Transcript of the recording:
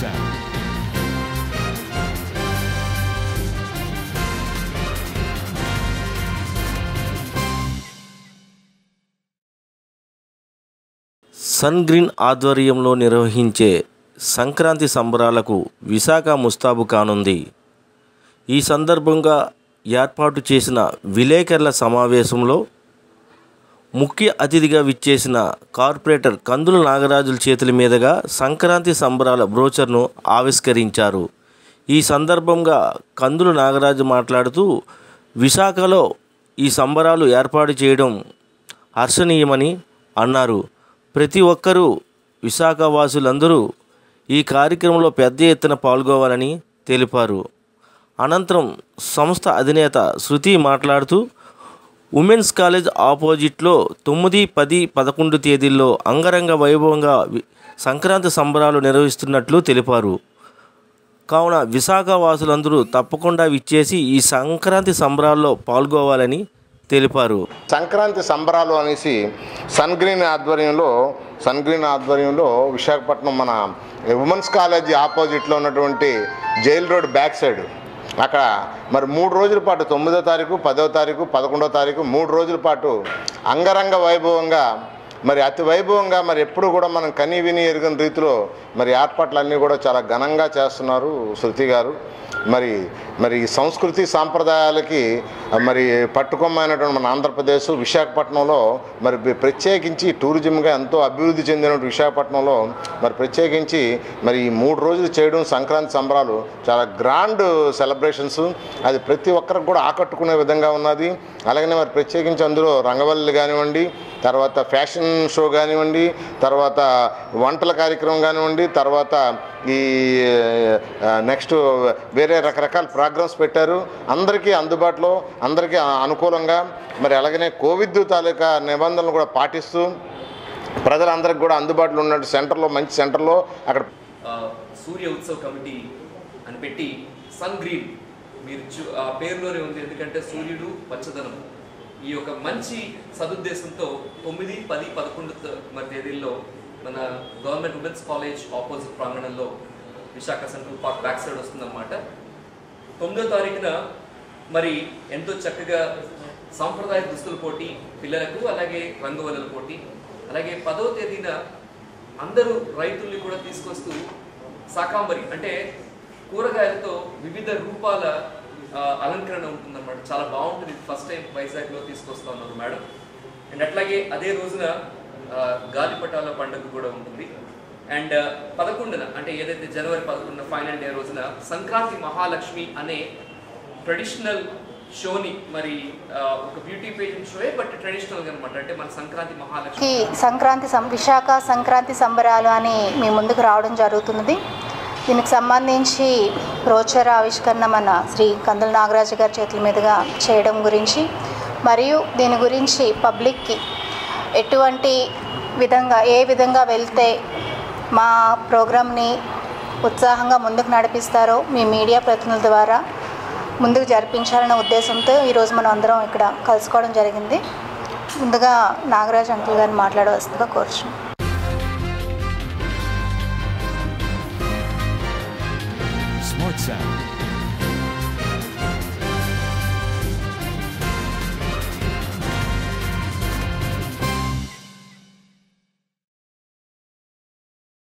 sound. Sun green ఆధ్వర్యంలో నిర్వహించే సంక్రాంతి సంబరాలకు విశాఖ ముస్తాబు కానుంది ఈ సందర్భంగా ఏర్పాటు చేసిన విలేకరుల సమావేశంలో ముఖ్య అతిథిగా విచ్చేసిన కార్పొరేటర్ కందుల నాగరాజుల చేతుల మీదుగా సంక్రాంతి సంబరాల బ్రోచర్ను ఆవిష్కరించారు ఈ సందర్భంగా కందుల నాగరాజు మాట్లాడుతూ విశాఖలో ఈ సంబరాలు ఏర్పాటు చేయడం హర్షణీయమని అన్నారు ప్రతి ఒక్కరూ విశాఖ వాసులందరూ ఈ కార్యక్రమంలో పెద్ద ఎత్తున పాల్గొవాలని తెలిపారు అనంతరం సంస్థ అధినేత శృతి మాట్లాడుతూ ఉమెన్స్ కాలేజ్ ఆపోజిట్లో తొమ్మిది పది పదకొండు తేదీల్లో అంగరంగ వైభవంగా వి- సంక్రాంతి సంబరాలు నిర్వహిస్తున్నట్లు తెలిపారు కావున విశాఖ వాసులందరూ తప్పకుండా విచ్చేసి ఈ సంక్రాంతి సంబరాల్లో పాల్గొవాలని తెలిపారు సంక్రాంతి సంబరాలు అనేసి సన్ గ్రీన్ ఆధ్వర్యంలో సన్ గ్రీన్ ఆధ్వర్యంలో విశాఖపట్నం మన ఉమెన్స్ కాలేజీ ఆపోజిట్లో ఉన్నటువంటి జైల్ రోడ్ బ్యాక్ సైడ్ అక్కడ మరి మూడు రోజుల పాటు తొమ్మిదో తారీఖు పదో తారీఖు పదకొండో తారీఖు మూడు రోజుల పాటు అంగరంగ వైభవంగా మరి అతి వైభవంగా మరి ఎప్పుడు కూడా మనం కని విని ఎరుగని రీతిలో మరి ఏర్పాట్లన్నీ కూడా చాలా ఘనంగా చేస్తున్నారు శృతి గారు మరి మరి ఈ సంస్కృతి సాంప్రదాయాలకి మరి పట్టుకొమ్మైనటువంటి మన ఆంధ్రప్రదేశ్ విశాఖపట్నంలో మరి ప్ర- ప్రత్యేకించి టూరిజంగా ఎంతో అభివృద్ధి చెందిన విశాఖపట్నంలో మరి ప్రత్యేకించి మరి ఈ మూడు రోజులు చేయడం సంక్రాంతి సంబరాలు చాలా గ్రాండ్ సెలబ్రేషన్స్ అది ప్రతి ఒక్కరికి కూడా ఆకట్టుకునే విధంగా ఉన్నది అలాగనే మరి ప్రత్యేకించి అందులో రంగవల్లి కానివ్వండి తర్వాత ఫ్యాషన్ షో కానివ్వండి తర్వాత వంటల కార్యక్రమం కానివ్వండి తర్వాత ఈ నెక్స్ట్ వేరే రకరకాల ప్రోగ్రామ్స్ పెట్టారు అందరికీ అందుబాటులో అందరికీ అనుకూలంగా మరి అలాగనే కోవిడ్ తాలూకా నిబంధనలు కూడా పాటిస్తూ ప్రజలందరికీ కూడా అందుబాటులో ఉన్న సెంటర్లో మంచి సెంటర్లో అక్కడ ఆ, సూర్య ఉత్సవ్ కమిటీ అని పెట్టి సన్ గ్రీన్ మీరు చూ ఆ పేరులోనే ఉంది ఎందుకంటే సూర్యుడు పచ్చదనం ఈ యొక్క మంచి సదుద్దేశంతో తొమ్మిది పది పదకొండు త- మరి తేదీల్లో మన గవర్నమెంట్ ఉమెన్స్ కాలేజ్ ఆపోజిట్ ప్రాంగణంలో Visakha central park back side వస్తుందన్నమాట తొమ్మిదో తారీఖున మరి ఎంతో చక్కగా సాంప్రదాయ దుస్తుల పోటీ పిల్లలకు అలాగే రంగవల్లుల పోటీ అలాగే పదో తేదీన అందరూ రైతుల్ని కూడా తీసుకొస్తూ శాకాంబరి అంటే కూరగాయలతో వివిధ రూపాల ఆ, అలంకరణ ఉంటుందన్నమాట చాలా బాగుంటుంది ఫస్ట్ టైం వైజాగ్లో తీసుకొస్తా ఉన్నారు మేడం అండ్ అట్లాగే అదే రోజున ఆ, గాలిపటాల పండుగ కూడా ఉంటుంది అండ్ పదకొండున అంటే ఏదైతే జనవరి పదకొండున ఫైనల్ డే రోజున సంక్రాంతి మహాలక్ష్మి అనే ట్రెడిషనల్ షోని మరి ఆ, ఒక బ్యూటీ పేజెంట్ షోయే బట్ ట్రెడిషనల్ అనమాట అంటే మన సంక్రాంతి మహాలక్ష్మి కి సంక్రాంతి సం విశాఖ సంక్రాంతి సంబరాలు అని మీ ముందుకు రావడం జరుగుతున్నది దీనికి సంబంధించి ప్రోచర ఆవిష్కరణ మన శ్రీ కందుల నాగరాజు గారి చేతుల మీదుగా చేయడం గురించి మరియు దీని గురించి పబ్లిక్కి ఎటువంటి విధంగా ఏ విధంగా వెళ్తే మా ప్రోగ్రామ్ని ఉత్సాహంగా ముందుకు నడిపిస్తారో మీ మీడియా ప్రతినిధుల ద్వారా ముందుకు జరిపించాలనే ఉద్దేశంతో ఈరోజు మనం అందరం ఇక్కడ కలుసుకోవడం జరిగింది ముందుగా నాగరాజ్ అంకుల్ గారిని మాట్లాడవలసిందిగా కోరుచున్నాం